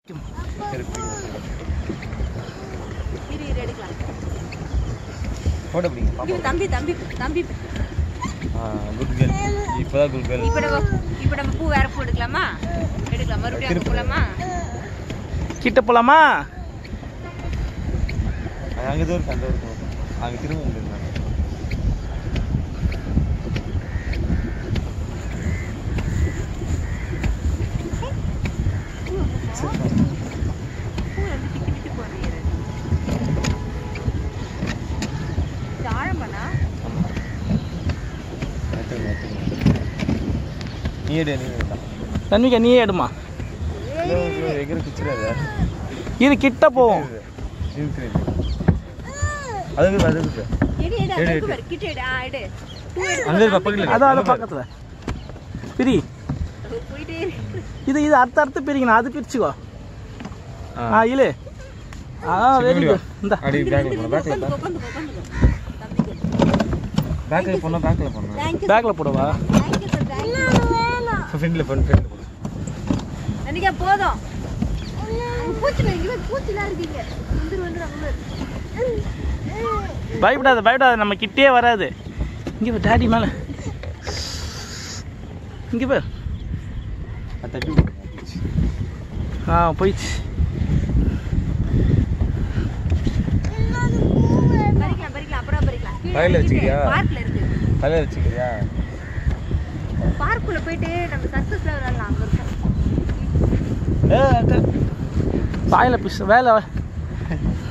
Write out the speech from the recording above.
இரு இரு எடுக்கலாம் ஃபோட்டோ பிடிங்க இங்க தம்பி தம்பி தம்பி ஆ குட் கேர்ள் இப்போ தான் குட் கேர்ள் இப்போ நம்ம இப்போ நம்ம பூ வேற பூ எடுக்கலாமா எடுக்கலாம் மறுபடியும் அங்கே போகலாமா கிட்ட போலாமா அங்கே தான் இருக்கு அந்த இருக்கும் அங்கே திரும்ப வந்துருந்தாங்க பூ வந்து திக்கி திக்கி போடுறீங்க இது ஆழம் பண்ணா நீ எடு நீ எடுத்தா தன்விகா நீயே எடுமா எகிற குச்சிடாத இது கிட்ட போவோம் இருக்கு அதுக்கு அதுக்கு எடு எடு எடு, அங்க எடு. பாரு கிட்ட எடு ஆ எடு பூ எடுத்து அங்கே இருக்க பக்கத்தில் அதான் அதான் பக்கத்துல பிரி போயிட்டே இருக்கு இது இது அடுத்த அடுத்து பிரிக்கணும் அது பிரிச்சுக்கோ ஆ இழு ஆ வெரி குட் இந்த அடி பேக்கில் போனோம் பேக்கில் உட்காந்து உட்காந்து உட்காந்து தம்பிக்கு பேக்கில் போனோம் பேக்கில் போனோம் தேங்க்யூ பேக்ல போடவா தேங்க்யூ சார் தேங்க்யூ ஃப்ரெண்டில் ஃப்ரெண்ட் ஃப்ரெண்டில் போனோம் நன்றிக்கா போதும் அங்க பூச்சில இங்க பூச்சிலாம் இருக்கீங்க வந்துரு வந்துரு அங்க பயப்படாத பயப்படாத நம்ம கிட்டே வராது இங்கே போய் டாடி மேலே இங்கே போய் அது தட்டி ஆ போயிடுச்சு பறிக்கலாம் பறிக்கலாம் அப்புறம் பறிக்கலாம் கீழே வயல்ல வச்சுக்கிறியா? பார்க்ல இருக்கு தலையில் வச்சுக்கிறியா பார்க்குள்ள போயிட்டு நம்ம சக்சஸ்ல விளையாடலாம் அங்க இருக்கும் ஏ வாயில பிஸ் வேலை